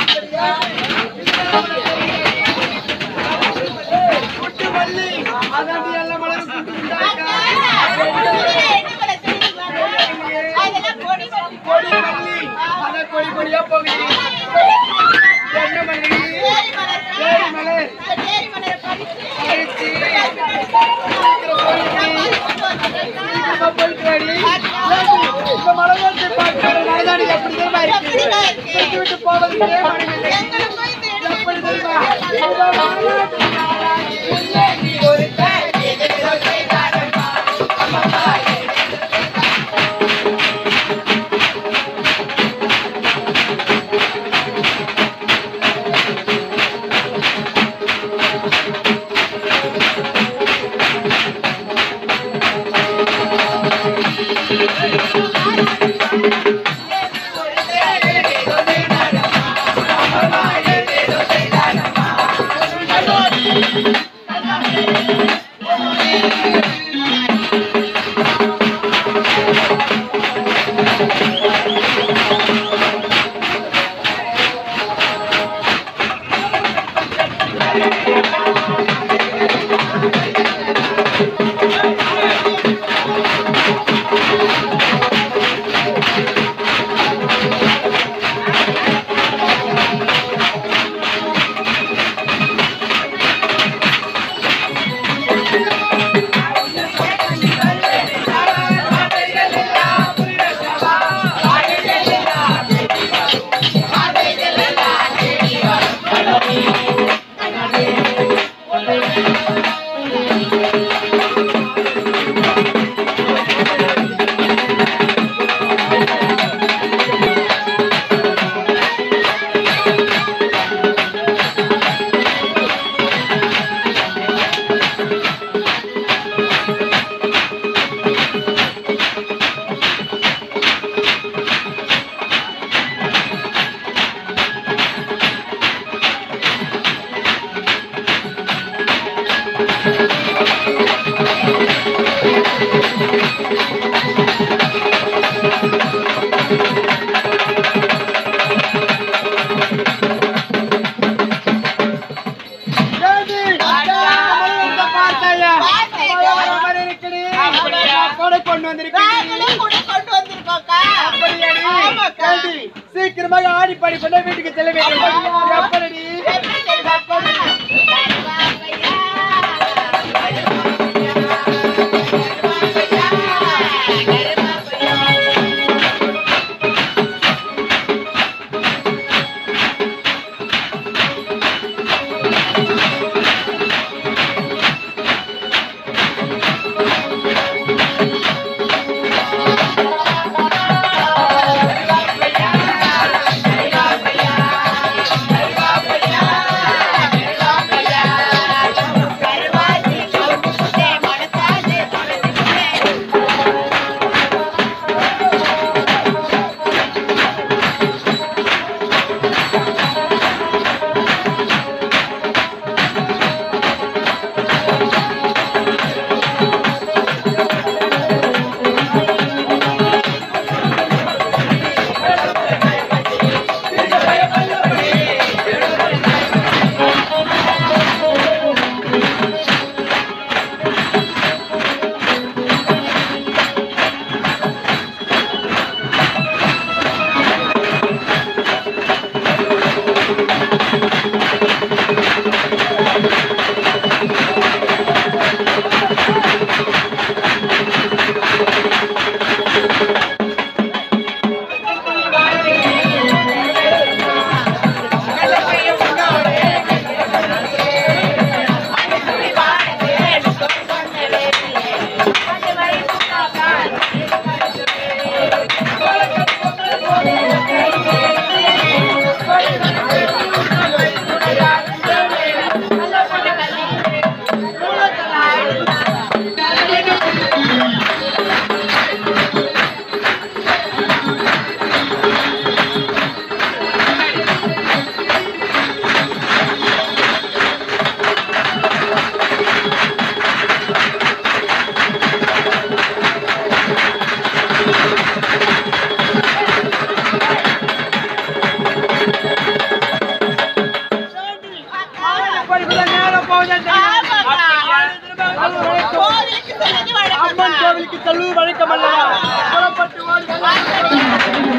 Good மல்லி அதாண்டி எல்லா மலரும் குட்டு குண்டாக்கா கொடி மல்லி அத கொடி கொடியா போகுது என்ன மல்லி ஏரி மலர் பறிச்சு சீக்கிரம் போயிட்டு சீக்கிரமா போயிட்டு வாடி இந்த மலை வந்து பார்க்கிற மலைதாடி எப்படி தெரியுமா இருக்கு விட்டு விட்டு போவதற்கே மனமில்லை எப்படி தெரியுமா இந்த மலைநாட்டு நாளாகி நீ ஒரு ஏண்டி? மலை வந்து பார்த்தாயா? மலை வர மாதிரி இருக்குடி. கூட கொண்டு வந்திருக்கீங்க அப்படியாடி? ஏண்டி? சீக்கிரமாக ஆடி பாடி கொண்டு வீட்டுக்கு செல்ல வேண்டும் எப்படிடி? போவதுதான் தெரியும். ஆமாக்கா. கோவிலுக்கு செல்வது வழக்கம் அம்மன் கோவிலுக்கு செல்வது வழக்கம் அல்லவா புறப்பட்டு ஓடுங்கள்.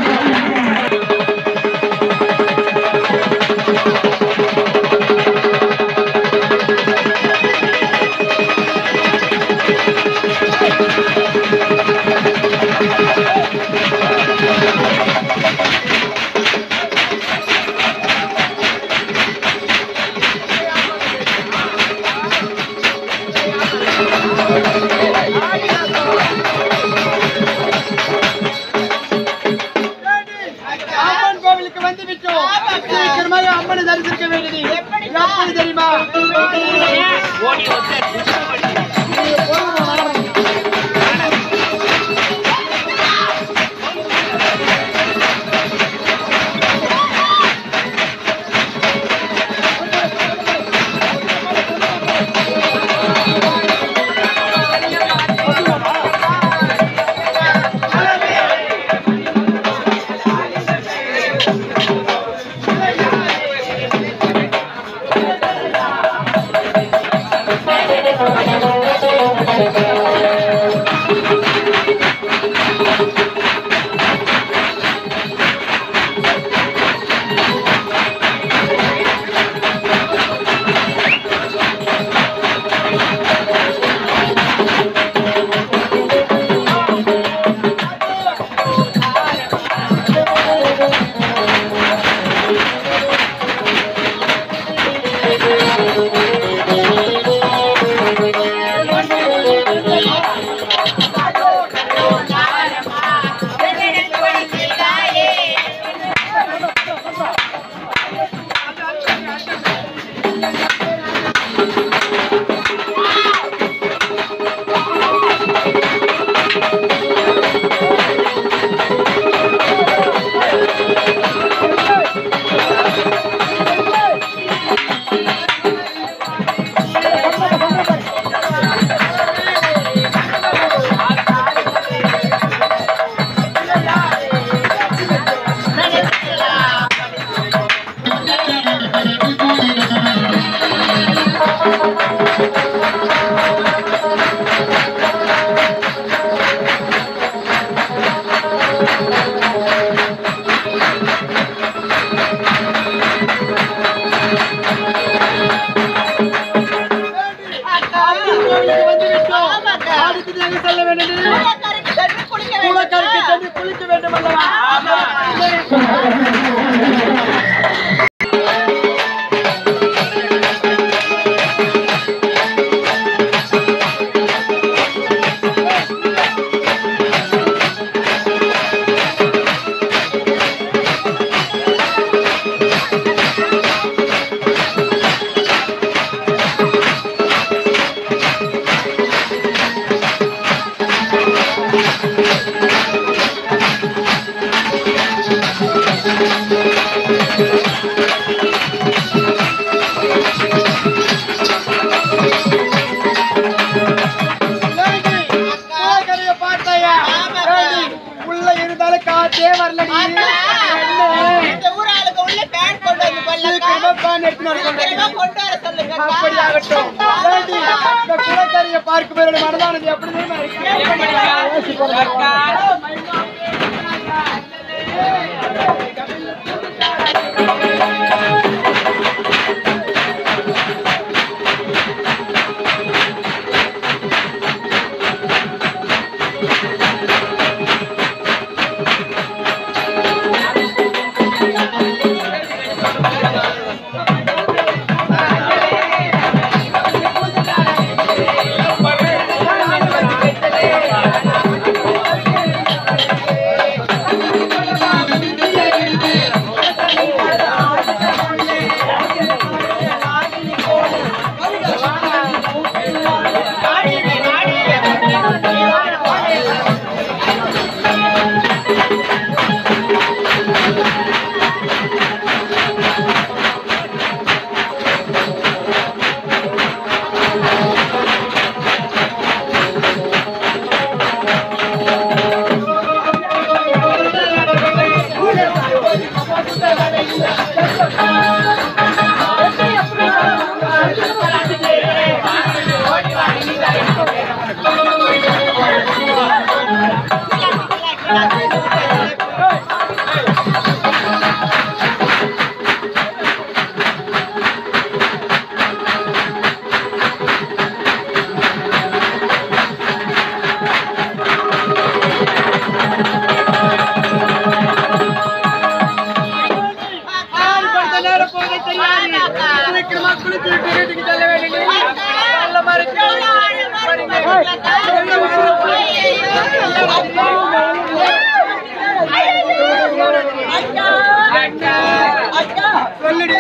அம்மன் கோவிலுக்கு வந்து விட்டோம் சீக்கிரமாக அம்மனை தரிசிக்க வேண்டியது எப்படி தெரியுமா அம்மன் கோவிலுக்கு வந்து விட்டோம் ஆமாக்கா. அடுத்தது எங்க செல்ல வேண்டியது குளக்கரைக்கு சென்று குளிக்க குளக்கரைக்கு வேண்டும் சென்று குளிக்க வேண்டும் அல்லவா குளக்கரையை பார்த்தாயா ஏண்டி, உள்ள இருந்தாலும் காத்தே வரலடி என்ன? இந்த ஊராளுக்கு உள்ள பேன் கொண்டு வந்து கொள்ளக்கா சீக்கிரமா பேன் எடுத்துன்னு வர சொல்றேன். சீக்கிரமா கொண்டு வர சொல்லுங்க அப்படி ஆகட்டும் ஏண்டி, இந்த குளக்கரையை பார்க்கும் போது மனதானது எப்படி தெரியுமா இருக்கு? யோசிச்சு பாருங்க. நேரம் போக தெரியாது சீக்கிரமா குளித்து விட்டு வீட்டுக்கு செல்ல வேண்டும் நல்ல மறைச்சு சொல்லுடி